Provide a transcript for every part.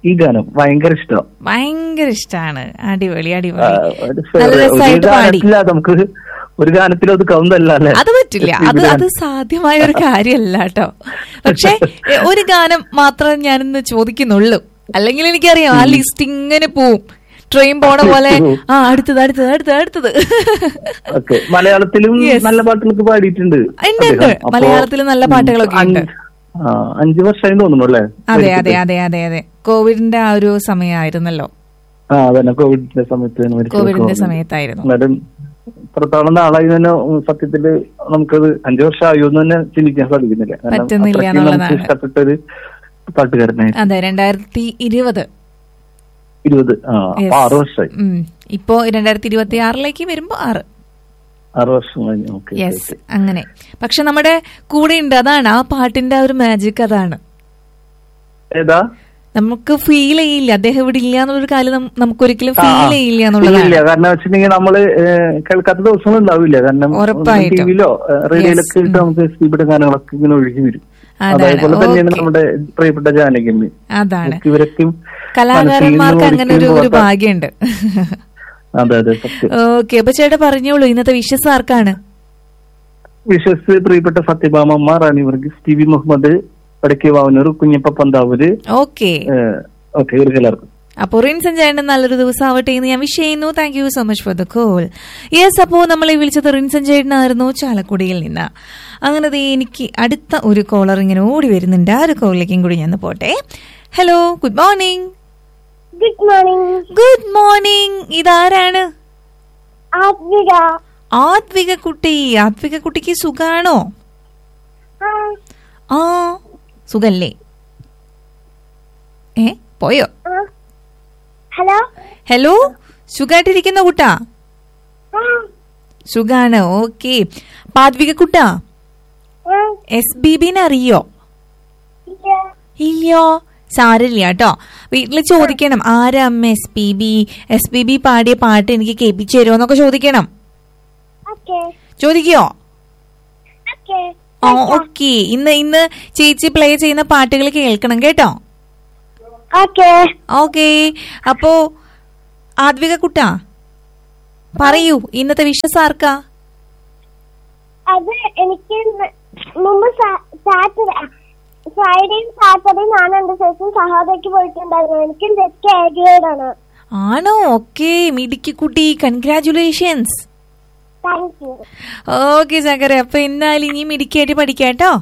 ഈ ഗാനം ഭയങ്കര ഇഷ്ടം ഭയങ്കര ഇഷ്ടാണ് അടിപൊളി ആ, അടിപൊളി ഒരു നല്ല ഒരു രസമായിട്ട് പാടി ഗാനത്തില നമുക്ക് ഒരു ഗാനത്തിൽ അത് കൗന്തല്ല അല്ലേ അത് പറ്റില്ല അത് അത് സാധ്യമായ ഒരു കാര്യമല്ല കേട്ടോ പക്ഷെ എ, ഒരു ഗാനം മാത്രമേ ഞാനിന്ന് ചോദിക്കുന്നുള്ളൂ അല്ലെങ്കിൽ എനിക്കറിയാം ആ ലിസ്റ്റ് ഇങ്ങനെ പോവും ട്രെയിൻ പോണ പോലെ ആ അടുത്തത് അടുത്തത് അടുത്തത് അടുത്തത് ഓക്കെ മലയാളത്തിലും Yes. നല്ല പാട്ടുകളൊക്കെ പാടിയിട്ടുണ്ട് ഉണ്ട്, ഉണ്ട്. അദ്ദേഹം. അപ്പോ, മലയാളത്തിലും നല്ല ഉം, പാട്ടുകളൊക്കെ ഉണ്ട്. അഞ്ച്- ആ, അഞ്ച് വർഷമായി തോന്നുന്നു അല്ലേ അതെ അതെ അതെ അതെ അതെ കോവിഡിന്റെ ആ ഒരു സമയമായിരുന്നല്ലോ ആ അതന്നെ കോവിഡിന്റെ സമയത്ത് മരിച്ചു കോവിഡിന്റെ പോയി. സമയത്തായിരുന്നു എന്നാലും ഇത്രത്തോളം നാളായി തന്നെ ഉം, സത്യത്തില് നമുക്കത് അഞ്ചു വർഷം ആയോ എന്ന് തന്നെ ചിന്തിക്കാൻ സാധിക്കുന്നില്ല കാരണം പറ്റുന്നില്ല അത്രയ്ക്ക് എന്നുള്ളതാണ്. നമുക്ക് ഇഷ്ടപ്പെട്ട ഒരു പാട്ടുകാരനായിരുന്നു അതെ രണ്ടായിരത്തി ഇരുപത് ഇരുപത് ആ Yes. അപ്പൊ ആറ് വർഷമായി ഉം. ഇപ്പോ രണ്ടായിരത്തി ഇരുപത്തി ആറിലേക്ക് വരുമ്പോ ആറ് ആറ് വർഷം കഴിഞ്ഞു ഓക്കെ യെസ് അങ്ങനെ പക്ഷെ നമ്മുടെ കൂടെ ഉണ്ട് അതാണ് ആ പാട്ടിന്റെ ആ ഒരു മാജിക് അതാണ് ഏതാ നമുക്ക് ഫീൽ ചെയ്യില്ല അദ്ദേഹം ഇവിടെ ഇല്ല എന്നുള്ളൊരു കാര്യം നം- നമുക്കൊരിക്കലും ആ, ആ. ഫീൽ ചെയ്യില്ല എന്നുള്ളതാണ് ഇല്ല കാരണം വെച്ചിട്ടുണ്ടെങ്കിൽ നമ്മള് ഏഹ്, കേൾക്കാത്ത ദിവസങ്ങൾ ഉണ്ടാവില്ല കാരണം ഉറപ്പായിട്ടും. ടിവിയിലോ റേഡിയോയിലൊക്കെ Yes. ഇട്ട് നമുക്ക് സ്പീഡ് ഗാനങ്ങളൊക്കെ ഇങ്ങനെ ഒഴുകി വരും അതാണ്. അതേപോലെ തന്നെയാണ് Okay. നമ്മുടെ പ്രിയപ്പെട്ട ജാനകിയമ്മ അതാണ് ഇവരൊക്കെ കലാകാരന്മാർക്ക് അങ്ങനെ ഒരു ഒരു ഭാഗ്യമുണ്ട് അതെ അതെ സത്യം ഓക്കെ അപ്പൊ ചേട്ടാ പറഞ്ഞോളൂ ഇന്നത്തെ വിശ്വസ് ആർക്കാണ് വിശ്വസ് പ്രിയപ്പെട്ട Sathyabhamamma Rani Varghese T V Muhammad Vadakke Vavanoor Kunjappa Panthavoor okay okay ഇവർക്ക് എല്ലാവർക്കും അപ്പൊ റിൻസൻ ചേട്ടൻ നല്ലൊരു ദിവസം ആവട്ടെ എന്ന് ഞാൻ വിഷ് ചെയ്യുന്നു thank you so much for the call yes അപ്പോ നമ്മളെ വിളിച്ചത് റിൻസൻ ചേട്ടനായിരുന്നു ചാലക്കുടിയിൽ നിന്ന് അങ്ങനെ ദേ എനിക്ക് അടുത്ത ഒരു കോളർ ഇങ്ങനെ ഓടി വരുന്നുണ്ട് ആ ഒരു കോളിലേക്കും കൂടി ഞാൻ പോട്ടെ hello good morning good morning good morning ഇതാരാണ് ആത്മിക ആത്വിക കുട്ടി ആത്വിക കുട്ടിക്ക് സുഖാണോ ആ, ആ സുഖല്ലേ ഏ പോയോ ആ. ഹലോ ഹലോ സുഖായിട്ടിരിക്കുന്ന കുട്ടാ ആ, സുഖാണ് ഓക്കെ പാദ്വിക കുട്ടാ ആ, എസ് ബി ബിനെ അറിയോ ഇല്ല. ഇല്ലയോ സാരില്ല കേട്ടോ വീട്ടിൽ ചോദിക്കണം ആരാ അമ്മ S P B S P B പാടിയ പാട്ട് എനിക്ക് കേൾപ്പിച്ചു തരുമോ എന്നൊക്കെ ചോദിക്കണം ഓക്കേ ചോദിക്കോ ഓക്കേ ആ ഓക്കെ ഇന്ന് ഇന്ന് ചേച്ചി പ്ലേ ചെയ്യുന്ന പാട്ടുകൾ കേൾക്കണം കേട്ടോ ഓക്കേ ഓക്കെ അപ്പോ ആദ്വിക കുട്ടാ പറയൂ ഇന്നത്തെ വിശ്വസ് ആർക്കാ അത് എനിക്ക് ന- മുമ്പ് സാറ്റർഡേ ഫ്രൈഡേയും സാറ്റർഡേയും ഞാൻ എന്റെ ശേഷം സഹോദരിക്ക് പോയിട്ടുണ്ടായിരുന്നു എനിക്ക് നെറ്റ് ഗ്രേഡ് ആണ് ആണോ ഓക്കെ മിടുക്കി കുട്ടി കൺഗ്രാചുലേഷൻസ് താങ്ക് യു ഓക്കെ ചക്കര അപ്പൊ എന്നാലും ഇനി മിടുക്കിയായിട്ട് പഠിക്കാട്ടോ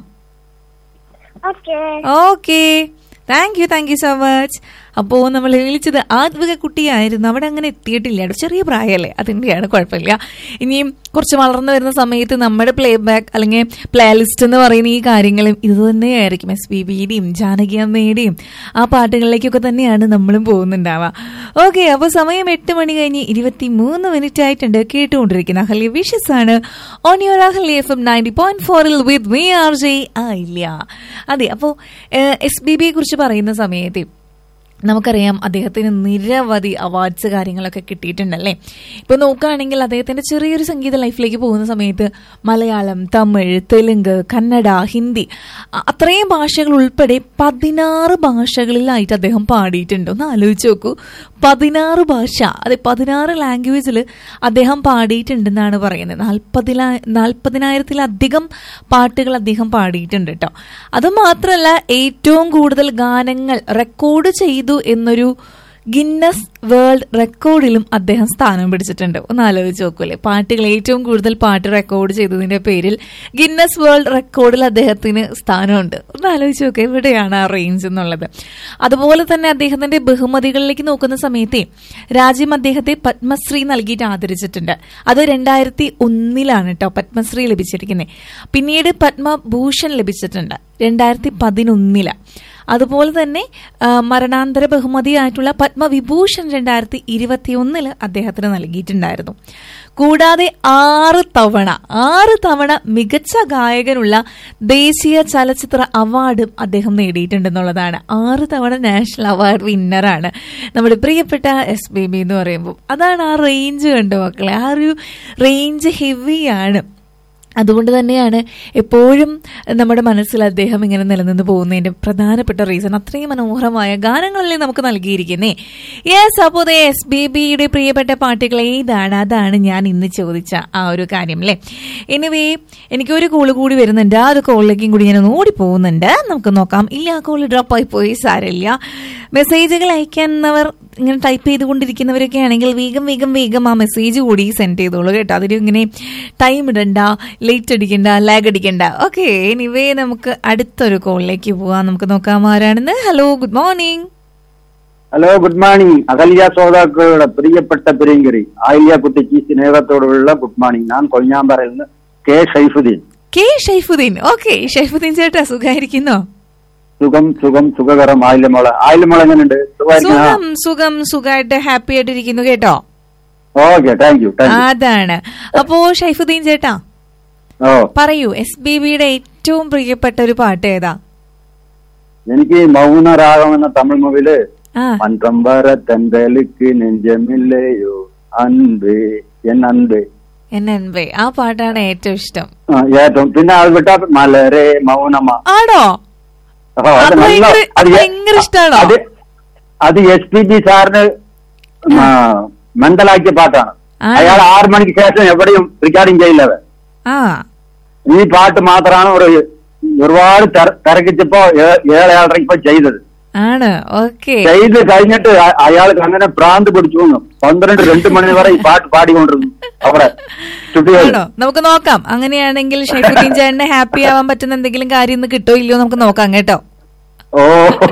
okay okay thank you thank you so much അപ്പോ നമ്മൾ വിളിച്ചത് ആത്മിക കുട്ടിയായിരുന്നു അവിടെ അങ്ങനെ എത്തിയിട്ടില്ല കേട്ടോ. ചെറിയ പ്രായമല്ലേ അതിൻ്റെയാണ് കുഴപ്പമില്ല ഇനിയും കുറച്ച് വളർന്നു വരുന്ന സമയത്ത് നമ്മുടെ പ്ലേ ബാക്ക് അല്ലെങ്കിൽ പ്ലേ ലിസ്റ്റ് എന്ന് പറയുന്ന ഈ കാര്യങ്ങളും ഇത് തന്നെയായിരിക്കും എസ് പി ബിയുടെയും ജാനകി അമ്മയുടെയും ആ പാട്ടുകളിലേക്കൊക്കെ തന്നെയാണ് നമ്മളും പോകുന്നുണ്ടാവുക ഓക്കെ അപ്പോൾ സമയം എട്ട് മണി കഴിഞ്ഞ് ഇരുപത്തി മൂന്ന് മിനിറ്റ് ആയിട്ടുണ്ട് കേട്ടുകൊണ്ടിരിക്കുന്ന അഹല്യ വിഷസ് ആണ് on your Ahalya F M ninety point ഫോറിൽ വിത്ത് മീ ആർ ജെ ആ ഇല്ല അതെ അപ്പോൾ എസ് ബി ബിയെ കുറിച്ച് പറയുന്ന സമയത്ത് നമുക്കറിയാം അദ്ദേഹത്തിന് നിരവധി അവാർഡ്സ് കാര്യങ്ങളൊക്കെ കിട്ടിയിട്ടുണ്ടല്ലേ ഇപ്പൊ നോക്കുകയാണെങ്കിൽ അദ്ദേഹത്തിന്റെ ചെറിയൊരു സംഗീത ലൈഫിലേക്ക് പോകുന്ന സമയത്ത് മലയാളം തമിഴ് തെലുങ്ക് കന്നഡ ഹിന്ദി അ- അത്രയും ഭാഷകൾ ഉൾപ്പെടെ പതിനാറ് ഭാഷകളിലായിട്ട് അദ്ദേഹം പാടിയിട്ടുണ്ട് ഒന്ന് ആലോചിച്ച് നോക്കൂ പതിനാറ് ഭാഷ അതെ പതിനാറ് ലാംഗ്വേജിൽ അദ്ദേഹം പാടിയിട്ടുണ്ടെന്നാണ് പറയുന്നത് നാൽപ്പതിനാ നാൽപ്പതിനായിരത്തിലധികം പാട്ടുകൾ അദ്ദേഹം പാടിയിട്ടുണ്ട് കേട്ടോ അതുമാത്രമല്ല ഏറ്റവും കൂടുതൽ ഗാനങ്ങൾ റെക്കോർഡ് ചെയ്തു എന്നൊരു ഗിന്നസ് വേൾഡ് റെക്കോർഡിലും അദ്ദേഹം സ്ഥാനം പിടിച്ചിട്ടുണ്ട് ഒന്ന് ആലോചിച്ച് നോക്കൂലേ പാട്ടുകൾ ഏറ്റവും കൂടുതൽ പാട്ട് റെക്കോർഡ് ചെയ്തതിന്റെ പേരിൽ ഗിന്നസ് വേൾഡ് റെക്കോർഡിൽ അദ്ദേഹത്തിന് സ്ഥാനമുണ്ട് ഒന്ന് ആലോചിച്ച് നോക്കുക എവിടെയാണ് ആ റേഞ്ച് എന്നുള്ളത് അതുപോലെ തന്നെ അദ്ദേഹത്തിന്റെ ബഹുമതികളിലേക്ക് നോക്കുന്ന സമയത്തെ രാജ്യം അദ്ദേഹത്തെ പത്മശ്രീ നൽകിയിട്ട് ആദരിച്ചിട്ടുണ്ട് അത് രണ്ടായിരത്തി ഒന്നിലാണ് കേട്ടോ പത്മശ്രീ ലഭിച്ചിരിക്കുന്നത് പിന്നീട് പത്മഭൂഷൺ ലഭിച്ചിട്ടുണ്ട് രണ്ടായിരത്തി പതിനൊന്നില് അതുപോലെ തന്നെ ആ, മരണാന്തര ബഹുമതിയായിട്ടുള്ള പത്മവിഭൂഷൺ രണ്ടായിരത്തി ഇരുപത്തി ഒന്നില് അദ്ദേഹത്തിന് നൽകിയിട്ടുണ്ടായിരുന്നു കൂടാതെ ആറ് തവണ ആറ് തവണ മികച്ച ഗായകനുള്ള ദേശീയ ചലച്ചിത്ര അവാർഡും അദ്ദേഹം നേടിയിട്ടുണ്ടെന്നുള്ളതാണ് ആറ് തവണ നാഷണൽ അവാർഡ് വിന്നറാണ് നമ്മുടെ പ്രിയപ്പെട്ട എസ് ബി ബി എന്ന് പറയുമ്പോൾ അതാണ് ആ റേഞ്ച് കണ്ടു മക്കളെ ആ ഒരു റേഞ്ച് ഹെവിയാണ് അതുകൊണ്ട് തന്നെയാണ് എപ്പോഴും നമ്മുടെ മനസ്സിൽ അദ്ദേഹം ഇങ്ങനെ നിലനിന്ന് പോകുന്നതിന്റെ പ്രധാനപ്പെട്ട റീസൺ അത്രയും മനോഹരമായ ഗാനങ്ങളല്ലേ നമുക്ക് നൽകിയിരിക്കുന്നേ യെസ് അപ്പോൾ എസ് ബി ബിയുടെ പ്രിയപ്പെട്ട പാട്ടുകൾ ഏതാണ് അതാണ് ഞാൻ ഇന്ന് ചോദിച്ച ആ ഒരു കാര്യം അല്ലേ എനിവേ എനിക്കൊരു കോള് കൂടി വരുന്നുണ്ട് ആ ഒരു കോളിലേക്കും കൂടി ഞാൻ ഒന്ന് ഓടി പോകുന്നുണ്ട് നമുക്ക് നോക്കാം ഇല്ല ആ കോള് ഡ്രോപ്പ് ആയി പോയി സാരമില്ല മെസ്സേജുകൾ അയക്കുന്നവർ ഇങ്ങനെ ടൈപ്പ് ചെയ്തുകൊണ്ടിരിക്കുന്നവരൊക്കെ ആണെങ്കിൽ വേഗം വേഗം വേഗം ആ മെസ്സേജ് കൂടി സെൻഡ് ചെയ്തോളൂ കേട്ടോ അതിന് ഇങ്ങനെ ടൈം ഇടണ്ട ലേറ്റ് അടിക്കണ്ട ലാഗ് അടിക്കണ്ട ഓക്കെ എനിവേ നമുക്ക് അടുത്തൊരു കോളിലേക്ക് പോവാം നമുക്ക് നോക്കാം ആരാണെന്ന് hello good morning hello good morning Ahalya ശ്രോതാക്കളുടെ പ്രിയപ്പെട്ട പ്രിയങ്കരി ആയില്യ കുട്ടിക്ക് സ്നേഹത്തോടുള്ള ഗുഡ് മോർണിംഗ് ഞാൻ കൊഞ്ഞാമ്പറയിൽ നിന്ന് K Shaifuddeen K Shaifuddeen okay Shaifuddeen ചേട്ടാ സുഖായിരിക്കുന്നോ സുഖം സുഖം സുഖകരം ആയില്യമോളെ ആയില്യമോളെ എങ്ങനെയുണ്ട് സുഖമായിരിക്കുന്ന സുഖം സുഖം സുഖമായിട്ട് ഹാപ്പി ആയിട്ടിരിക്കുന്നു കേട്ടോ okay thank you thank you അതാണ് അപ്പോ ഷൈഫുദ്ദീൻ ചേട്ടാ ഓ പറയൂ എസ് ബി ബിയുടെ ഏറ്റവും പ്രിയപ്പെട്ട ഒരു പാട്ട് ഏതാ എനിക്ക് മൗനരാഗം എന്ന തമിഴ് മൂവിയില് ആ മന്ത്രം വര തെന്തലുക്ക് നെഞ്ചമില്ലയോ അൻപ് എൻ അൻപ് എന്നെ അൻപേ ആ പാട്ടാണ് ഏറ്റവും ഇഷ്ടം ആ, ഏറ്റവും പിന്നെ അത് വിട്ടാ മലരെ മൗനമ ആണോ ഓ, അത് അത് നല്ല- ഭയങ്കര- അത് എ- ഭയങ്കര ഇഷ്ടാണോ? അത് അത് എസ് പി ജി സാറിന് ആ, മെന്റലാക്കിയ പാട്ടാണ് ആ. അയാൾ ആറ് മണിക്ക് ശേഷം എവിടെയും റെക്കോർഡിംഗ് ചെയ്യില്ല അത്. ആ ഈ പാട്ട് മാത്രമാണ് ഒരു ഒരുപാട് തെര- തിരക്കിച്ചപ്പോ ഏ- ഏഴ് ഏഴരയ്ക്ക് ചെയ്തത് ആണ് ഓക്കെ ചെയ്ത് കഴിഞ്ഞിട്ട് അ- അയാൾക്ക് അങ്ങനെ ഭ്രാന്ത് പിടിച്ചു വന്നു പന്ത്രണ്ട് രണ്ട് മണി വരെ ഈ പാട്ട് പാടിക്കൊണ്ടിരുന്നു അവിടെ സ്റ്റുഡിയോയിൽ ആണോ നമുക്ക് നോക്കാം അങ്ങനെയാണെങ്കിൽ ഷൈഫുദ്ദീൻ ചേട്ടന് ഹാപ്പി ആവാൻ പറ്റുന്ന എന്തെങ്കിലും കാര്യം ഇന്ന് കിട്ടോ ഇല്ലയോ നമുക്ക് നോക്കാം കേട്ടോ ഓ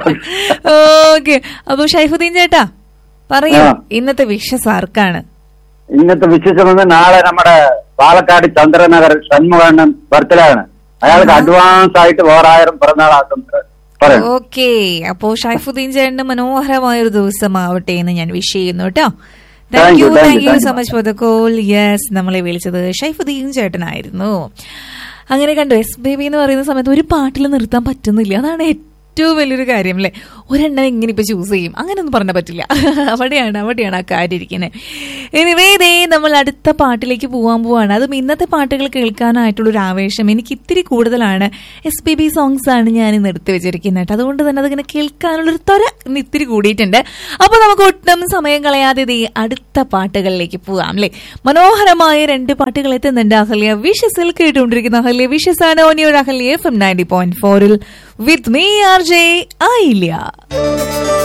ഓക്കെ അപ്പൊ ഷൈഫുദ്ദീൻ ചേട്ടാ പറയൂ ആ. ഇന്നത്തെ വിഷസ് ആർക്കാണ് ഇന്നത്തെ വിശേഷം വന്ന് നാളെ നമ്മുടെ പാലക്കാട് ചന്ദ്രനഗർ ഷൺമുഖണ്ണൻ ബർത്ത്ഡേ ആണ് അയാൾക്ക് അഡ്വാൻസ് ആയിട്ട് ഓറായിരം പിറന്നാൾ ആശംസ പറയണം ഓക്കെ അപ്പോ ഷൈഫുദ്ദീൻ ചേട്ടന് മനോഹരമായ ഒരു ദിവസമാവട്ടെ എന്ന് ഞാൻ വിഷ് ചെയ്യുന്നു കേട്ടോ thank Thank you you, thank thank you, you thank so you. Much for the call yes നമ്മളെ വിളിച്ചത് ഷൈഫുദ്ദീൻ ചേട്ടനായിരുന്നു അങ്ങനെ കണ്ടു എസ് ബേബി എന്ന് പറയുന്ന സമയത്ത് ഒരു പാട്ടിൽ നിർത്താൻ പറ്റുന്നില്ല അതാണ് ഏറ്റവും വലിയൊരു കാര്യം അല്ലേ ഒരെണ്ണം എങ്ങനെ ഇപ്പൊ ചൂസ് ചെയ്യും അങ്ങനെയൊന്നും പറഞ്ഞാൽ പറ്റില്ല അവിടെയാണ് അവിടെയാണ് ആ കാര്യം ഇരിക്കുന്നത് എനിവേ ദേ നമ്മൾ അടുത്ത പാട്ടിലേക്ക് പോകാൻ പോവാണ് അതും ഇന്നത്തെ പാട്ടുകൾ കേൾക്കാനായിട്ടുള്ള ഒരു ആവേശം എനിക്ക് ഇത്തിരി കൂടുതലാണ് എസ് പി ബി സോങ്സ് ആണ് ഞാൻ ഇന്ന് എടുത്തു വെച്ചിരിക്കുന്നത് കേട്ടോ. അതുകൊണ്ട് തന്നെ അതിങ്ങനെ കേൾക്കാനുള്ളൊരു ത്വര ഇന്ന് ഇത്തിരി കൂടിയിട്ടുണ്ട് അപ്പൊ നമുക്ക് ഒട്ടും സമയം കളയാതെ ദേ അടുത്ത പാട്ടുകളിലേക്ക് പോകാം അല്ലേ മനോഹരമായ രണ്ട് പാട്ടുകൾ എത്തുന്നുണ്ട് അഹല്യ വിഷസിൽ കേട്ടുകൊണ്ടിരിക്കുന്ന അഹല്യ വിഷസ് ആണ് ഓനിയോട് Ahalya F M ninety point ഫോറിൽ വിത്ത് മീ ആർ ജെ ആയില്ല